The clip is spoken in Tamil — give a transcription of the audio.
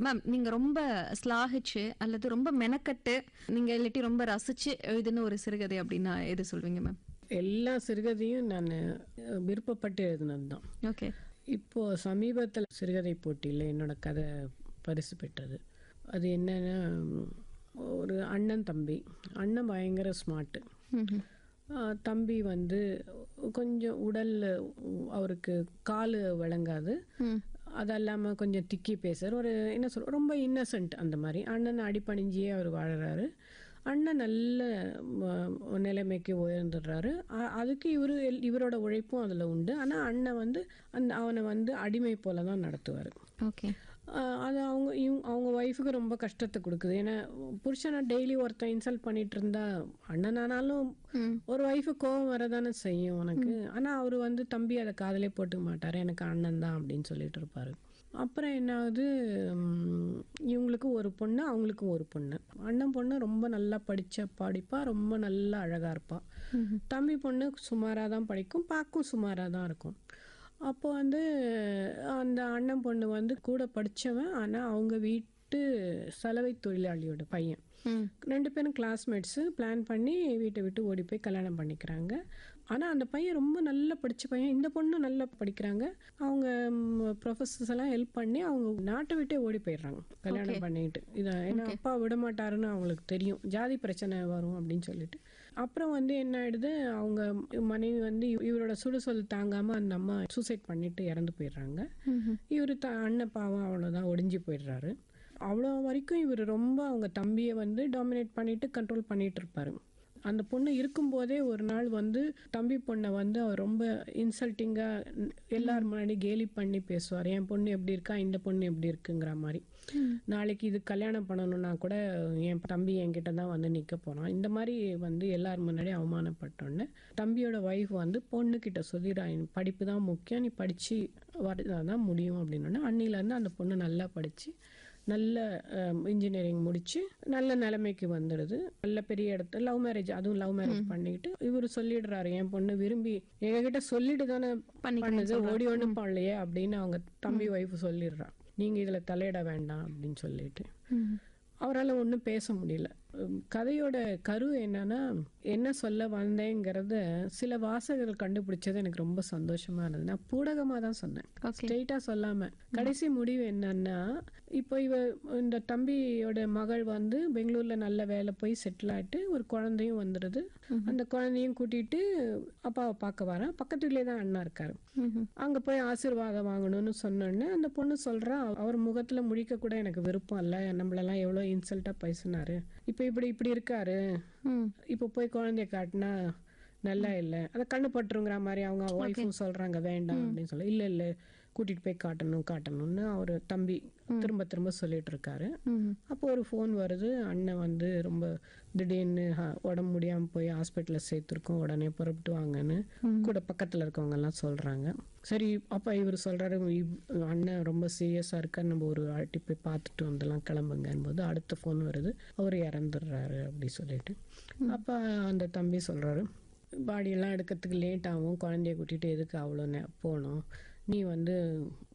மேம் நீங்க ரொம்ப ஸ்லாகிச்சு அல்லது ரொம்ப மெனக்கட்டு நீங்க இல்லாட்டி ரொம்ப ரசிச்சு எழுதின ஒரு சிறுகதை அப்படின்னா எது சொல்வீங்க மேம் எல்லா சிறுகதையும் நான் விருப்பப்பட்டு எழுதினது தான் ஓகே இப்போ சமீபத்தில் சிறுகதை போட்டியில் என்னோட கதை பரிசு பெற்றது அது என்னன்னா ஒரு அண்ணன் தம்பி அண்ணன் பயங்கர ஸ்மார்ட்டு தம்பி வந்து கொஞ்சம் உடல் அவருக்கு கால் விளங்காது அது இல்லாமல் கொஞ்சம் திக்கி பேசுறார் ஒரு என்ன சொல் ரொம்ப இன்னசென்ட் அந்த மாதிரி அண்ணன் அடிப்பணிஞ்சியே அவர் வாழறாரு அண்ணன் நல்ல ம- நிலைமைக்கு உயர்ந்துடுறாரு அ- அதுக்கு இவரு எல்- இவரோட உழைப்பும் அதில் உண்டு ஆனால் அண்ணன் வந்து அந்த அவனை வந்து அடிமை போல தான் நடத்துவார் ஓகே அது அவங்க இவங்க அவங்க ஒய்ஃபுக்கு ரொம்ப கஷ்டத்தை கொடுக்குது ஏன்னா புருஷனை டெய்லி ஒருத்தன் இன்சல்ட் பண்ணிட்டு இருந்தா அண்ணனானாலும் ஒரு ஒய்ஃபு கோவம் வரதானே செய்யும் உனக்கு ஆனால் அவர் வந்து தம்பி அதை காதலே போட்டுக்க மாட்டார் எனக்கு அண்ணன் தான் அப்படின்னு சொல்லிட்டு இருப்பாரு அப்புறம் என்ன ஆகுது உம், இவங்களுக்கு ஒரு பொண்ணு அவங்களுக்கும் ஒரு பொண்ணு அண்ணன் பொண்ணு ரொம்ப நல்லா படிச்ச படிப்பா ரொம்ப நல்லா அழகா இருப்பா தம்பி பொண்ணு சுமாராக தான் படிக்கும் பார்க்கும் சுமாராக தான் இருக்கும் அப்போ வந்து அந்த அண்ணன் பொண்ணு வந்து கூட படிச்சவன் ஆனால் அவங்க வீட்டு சலவை தொழிலாளியோட பையன் ரெண்டு பேரும் கிளாஸ்மேட்ஸு பிளான் பண்ணி வீட்டை விட்டு ஓடி போய் கல்யாணம் பண்ணிக்கிறாங்க ஆனால் அந்த பையன் ரொம்ப நல்லா படிச்ச பையன் இந்த பொண்ணு நல்லா படிக்கிறாங்க அவங்க ப்ரொஃபஸர்ஸ் எல்லாம் ஹெல்ப் பண்ணி அவங்க நாட்டை விட்டே ஓடி போயிடுறாங்க கல்யாணம் பண்ணிட்டு இதை ஏன்னா அப்பா விட மாட்டாருன்னு அவங்களுக்கு தெரியும் ஜாதி பிரச்சனை வரும் அப்படின்னு சொல்லிட்டு அப்புறம் வந்து என்ன ஆயிடுது அவங்க மனைவி வந்து இவ- இவரோட சுடுசொல் தாங்காம அந்த அம்மா சூசைட் பண்ணிட்டு இறந்து போயிடுறாங்க இவரு த அண்ணன் பாவம் அவ்வளோதான் ஒடிஞ்சு போயிடுறாரு அவ்வளோ வரைக்கும் இவர் ரொம்ப அவங்க தம்பியை வந்து டாமினேட் பண்ணிட்டு கண்ட்ரோல் பண்ணிட்டு இருப்பாரு அந்த பொண்ணு இருக்கும்போதே ஒரு நாள் வந்து தம்பி பொண்ணை வந்து அவர் ரொம்ப இன்சல்ட்டிங்காக எல்லார் முன்னாடி கேலி பண்ணி பேசுவார் என் பொண்ணு எப்படி இருக்கா இந்த பொண்ணு எப்படி இருக்குங்கிற மாதிரி நாளைக்கு இது கல்யாணம் பண்ணணும்னா கூட என் தம்பி என்கிட்ட தான் வந்து நிற்க போகிறான் இந்த மாதிரி வந்து எல்லார் முன்னாடி அவமானப்பட்டோன்னே தம்பியோட ஒய்ஃப் வந்து பொண்ணுக்கிட்ட சொல்லிடுறா "எனக்கு படிப்பு தான் முக்கியம் நீ படித்து வரதான் முடியும் அப்படின்னோடனே அன்னிலேருந்து அந்த பொண்ணு நல்லா படித்து நல்ல இன்ஜினியரிங் முடிச்சு நல்ல நிலைமைக்கு வந்துடுது நல்ல பெரிய இடத்துல லவ் மேரேஜ் அதுவும் லவ் மேரேஜ் பண்ணிக்கிட்டு இவர் சொல்லிடுறாரு என் பொண்ணு விரும்பி எங்ககிட்ட சொல்லிட்டு தானே பண்ணுது ஓடி ஒன்றும் பண்ணலையே அப்படின்னு அவங்க தம்பி ஒய்ஃப் சொல்லிடுறா நீங்க இதுல தலையிட வேண்டாம் அப்படின்னு சொல்லிட்டு அவரால் ஒன்றும் பேச முடியல உம், கதையோட கரு என்னன்னா என்ன சொல்ல வந்தேங்கிறத சில வாசகர்கள் கண்டுபிடிச்சது எனக்கு ரொம்ப சந்தோஷமா இருந்தது நான் பூடகமாக தான் சொன்னேன் ஓகே ஸ்ட்ரெயிட்டா சொல்லாம கடைசி முடிவு என்னன்னா இப்போ இவ இந்த தம்பியோட மகள் வந்து பெங்களூர்ல நல்ல வேலை போய் செட்டில் ஆயிட்டு ஒரு குழந்தையும் வந்துடுது அந்த குழந்தையும் கூட்டிட்டு அப்பாவை பார்க்க வரேன் பக்கத்துலேயே தான் அண்ணா இருக்காரு அங்க போய் ஆசீர்வாதம் வாங்கணும்னு சொன்னோடனே அந்த பொண்ணு சொல்றா அவர் முகத்துல முழிக்க கூட எனக்கு விருப்பம் இல்ல நம்மளெல்லாம் எவ்வளவு இன்சல்ட்டா பேசினாரு இப்ப இப்படி இப்படி இருக்காரு இப்ப போய் குழந்தைய காட்டினா நல்லா இல்ல அத கண்ணு பட்டுருங்கிற மாதிரி அவங்க ஒய்ஃபும் சொல்றாங்க வேண்டாம் அப்படின்னு சொல்லி இல்ல இல்ல கூட்டிட்டு போய் காட்டணும் காட்டணும்னு அவர் தம்பி திரும்ப திரும்ப சொல்லிட்டு இருக்காரு அப்போ ஒரு ஃபோன் வருது அண்ணன் வந்து ரொம்ப திடீர்னு ஹ- உடம்பு முடியாம போய் ஹாஸ்பிட்டலில் சேர்த்துருக்கோம் உடனே புறப்பட்டு வாங்கன்னு கூட பக்கத்துல இருக்கவங்க எல்லாம் சொல்றாங்க சரி அப்ப இவர் சொல்றாரு "இவ்- அண்ணன் ரொம்ப சீரியஸா இருக்கா நம்ம ஒரு வாட்டி போய் பார்த்துட்டு வந்துடலாம் கிளம்புங்கன்னு போது அடுத்த ஃபோன் வருது அவர் இறந்துடுறாரு அப்படி சொல்லிட்டு அப்ப அந்த தம்பி சொல்றாரு பாடியெல்லாம் எடுக்கிறதுக்கு லேட் ஆகும் குழந்தைய கூட்டிட்டு எதுக்கு அவ்வளோ நே போகணும் நீ வந்து